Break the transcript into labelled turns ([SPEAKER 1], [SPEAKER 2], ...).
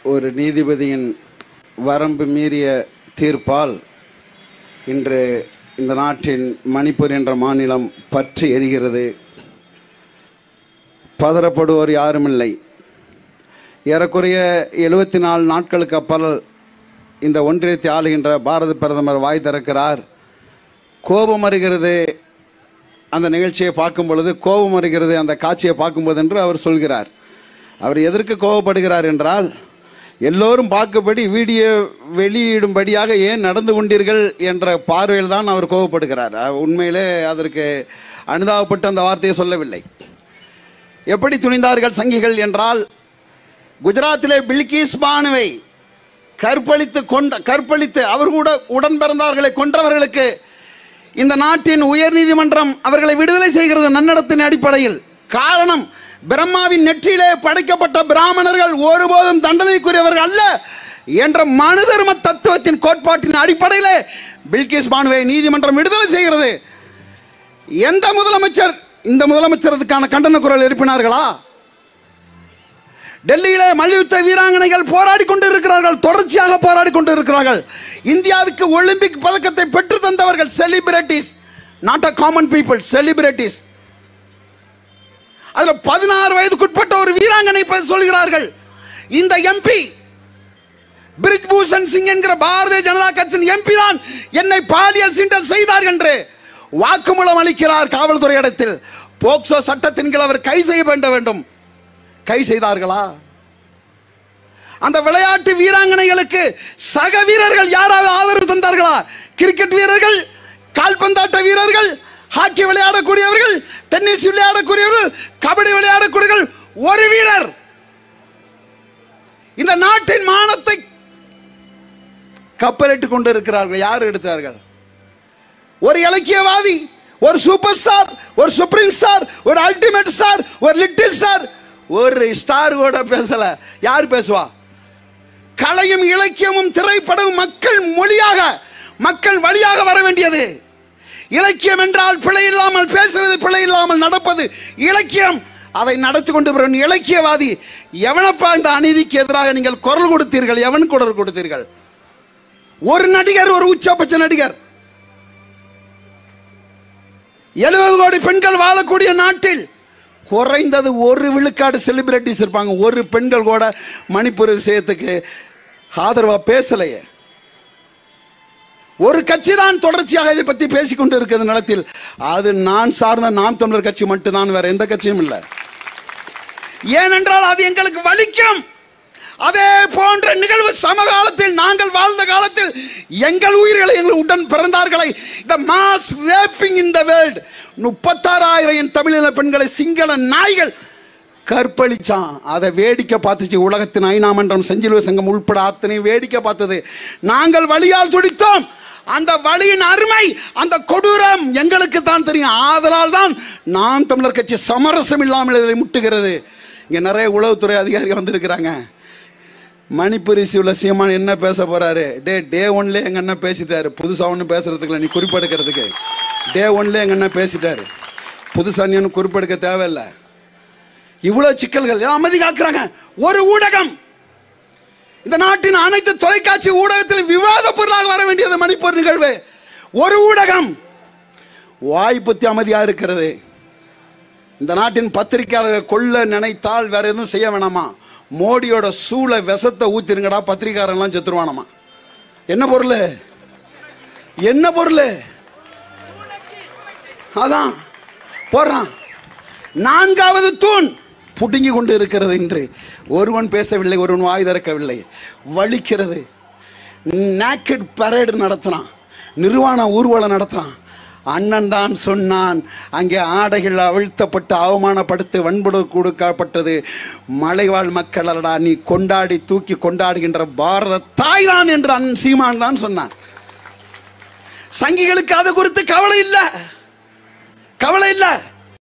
[SPEAKER 1] ஒரு நீதிபதியின் வரம்பு மீறிய தீர்ப்பால் இன்று இந்த நாட்டின் மணிப்பூர் என்ற மாநிலம் பற்றி எரிகிறது பதறப்படுவோர் யாருமில்லை ஏறக்குறைய எழுபத்தி நாலு நாட்களுக்கு அப்பால் இந்த ஒன்றியத்தை ஆளுகின்ற பாரத பிரதமர் வாய் திறக்கிறார் கோபம் வருகிறது அந்த நிகழ்ச்சியை பார்க்கும் பொழுது கோபம் வருகிறது அந்த காட்சியை பார்க்கும்போது என்று அவர் சொல்கிறார் அவர் எதற்கு கோபப்படுகிறார் என்றால் எல்லோரும் பார்க்கபடி வீடியோ வெளியிடும்படியாக ஏன் நடந்து கொண்டீர்கள் என்ற பார்வையில் தான் அவர் கோபப்படுகிறார் அஹ் உண்மையிலே அதற்கு அனுதாபப்பட்டு அந்த வார்த்தையை சொல்லவில்லை எப்படி துணிந்தார்கள் சங்கிகள் என்றால் குஜராத்திலே பில்கிஸ் பானுவை கற்பழித்து கொண்ட கற்பழித்து அவர் கூட உடன் பிறந்தார்களை கொன்றவர்களுக்கு இந்த நாட்டின் உயர் நீதிமன்றம் அவர்களை விடுதலை செய்கிறது நன்னடத்தின் அடிப்படையில் காரணம் பிரம்மாவின் நெற்றியிலே படைக்கப்பட்ட பிராமணர்கள் ஒருபோதும் தண்டனைக்குரியவர்கள் அல்ல என்ற மனு தர்ம தத்துவத்தின் கோட்பாட்டின் அடிப்படையிலே பில்கிஸ் பானுவை நீதிமன்றம் விடுதலை செய்கிறது எந்த முதலமைச்சர் இந்த முதலமைச்சர் அதுக்கான கண்டன குரல் எழுப்பினார்களா டெல்லியிலே மல்யுத்த வீராங்கனைகள் போராடி கொண்டிருக்கிறார்கள் தொடர்ச்சியாக போராடி கொண்டிருக்கிறார்கள் இந்தியாவுக்கு ஒலிம்பிக் பதக்கத்தை பெற்று தந்தவர்கள் celebrities not a common people celebrities அதுல பதினாறு வயதுக்குட்பட்ட ஒரு வீராங்கனை பற்றி சொல்கிறார்கள் இந்த எம்பி பிரிஜ்பூஷன் சிங் என்கிற பாரதிய ஜனதா கட்சியின் எம்பி தான் என்னை பாலியல் சீண்டல் செய்தார் என்று வாக்குமூலம் அளிக்கிறார் காவல்துறை இடத்தில் போக்சோ சட்டத்தின் கீழ் அவர் கை செய்ய வேண்ட வேண்டும் கை செய்தார்களா அந்த விளையாட்டு வீராங்கனைகளுக்கு சக வீரர்கள் யாராவது ஆதரவு தந்தார்களா கிரிக்கெட் வீரர்கள் கால்பந்தாட்ட வீரர்கள் ஹாக்கி விளையாடக்கூடியவர்கள் டென்னிஸ் விளையாடக்கூடியவர்கள் கபடி விளையாடக்கூடியவர்கள் ஒரு வீரர் இந்த நாட்டின் மானத்தை கப்பலிட்டுக் கொண்டிருக்கிறார்கள் யார் எடுத்தார்கள் ஒரு இலக்கியவாதி ஒரு சூப்பர் ஸ்டார் ஒரு சுப்ரீம் ஸ்டார் ஒரு அல்டிமேட் ஸ்டார் ஒரு லிட்டில் ஸ்டார் ஒரு ஸ்டார் கூட பேசல யார் பேசுவா கலையும் இலக்கியமும் திரைப்படமும் மக்கள் மொழியாக மக்கள் வழியாக வர வேண்டியது இலக்கியம் என்றால் பிழை இல்லாமல் பேசுவது பிழை இல்லாமல் நடப்பது இலக்கியம் அதை நடத்தி கொண்டு வரும் இலக்கியவாதி எவனப்பா இந்த அநீதிக்கு எதிராக நீங்கள் குரல் கொடுத்தீர்கள் எவன் குரல் கொடுத்தீர்கள் ஒரு நடிகர் ஒரு உச்சபட்ச நடிகர் எழுபது கோடி பெண்கள் வாழக்கூடிய நாட்டில் குறைந்தது ஒரு விழுக்காடு செலிபிரிட்டிஸ் இருப்பாங்க ஒரு பெண்கள் கூட மணிப்பூர் விஷயத்துக்கு ஆதரவா பேசலையே ஒரு கட்சி தான் தொடர்ச்சியாக இதை பத்தி பேசிக்கொண்டு இருக்கிறது நிலத்தில் அது நான் சார்ந்த நாம் தமிழர் கட்சி மட்டும்தான் வேற எந்த கட்சியும் இல்லை ஏனென்றால் அது எங்களுக்கு வலிக்கும் அதே போன்ற நிகழ்வு சமகாலத்தில் நாங்கள் வாழ்ந்த காலத்தில் எங்கள் உயிர்களை எங்கள் உடன் பிறந்தார்களை இந்த mass raping in the world முப்பத்தாறாயிரம் தமிழின பெண்களை சிங்கள நாய்கள் கற்பழிச்சான் அதை வேடிக்கை பார்த்துச்சு உலகத்தின் ஐநா மன்றம் செஞ்சிலுவ சங்கம் உள்பட அத்தனை வேடிக்கை பார்த்தது நாங்கள் வழியால் துடித்தோம் அந்த வழியின் அருமை அந்த கொடூரம் எங்களுக்கு தான் தெரியும் ஆதலால் தான் நாம் தமிழர் கட்சி சமரசம் இல்லாமல் இதை முட்டுகிறது இங்க நிறைய உளவுத்துறை அதிகாரிகள் வந்திருக்கிறாங்க மணிப்பூர் இஷ்யூவில் சீமான் என்ன பேச போறாரு டே டே ஒன்ல எங்க அண்ணன் பேசிட்டாரு புதுசா ஒன்றும் பேசுறதுக்கு இல்லை நீ குறிப்பெடுக்கிறதுக்கு டே ஒன்ல எங்க அண்ணன் பேசிட்டாரு புதுசா நீ ஒன்றும் குறிப்பெடுக்க தேவையில்லை இவ்வளவு சிக்கல்கள் அமைதி காக்குறாங்க ஒரு ஊடகம் இந்த நாட்டின் அனைத்து தொலைக்காட்சி ஊடகத்தில் விவாத பொருளாக வர வேண்டியது மணிப்பூர் நிகழ்வு ஒரு ஊடகம் வாய் பத்தி அமைதியா இருக்கிறது இந்த நாட்டின் பத்திரிகையாளர்கள் கொல்ல நினைத்தால் வேற எதுவும் செய்ய வேணாமா மோடியோட சூளை விஷத்தை ஊத்திருங்கடா பத்திரிக்காரன்லாம் செத்துருவானாமா என்ன பொருள் என்ன பொருள் அதான் போடுறான் நான்காவது தூண் புடுங்கி கொண்டு இருக்கிறது இன்று ஒருவன் பேசவில்லை ஒருவன் வாய் திறக்கவில்லை வலிக்கிறது நேக்கட் பரேடு நடத்துறான் நிர்வாண ஊர்வலம் நடத்துறான் அண்ணன் தான் சொன்னான் அங்கே ஆடைகள் அவிழ்த்தப்பட்டு அவமானப்படுத்தி வன்புடு கொடுக்கப்பட்டது மலைவாழ் மக்கள் அல்லடா நீ கொண்டாடி தூக்கி கொண்டாடுகின்ற பாரத தாய்தான் என்று அண்ணன் சீமான் தான் சொன்னான் சங்கிகளுக்கு அது குறித்து கவலை இல்லை கவலை இல்லை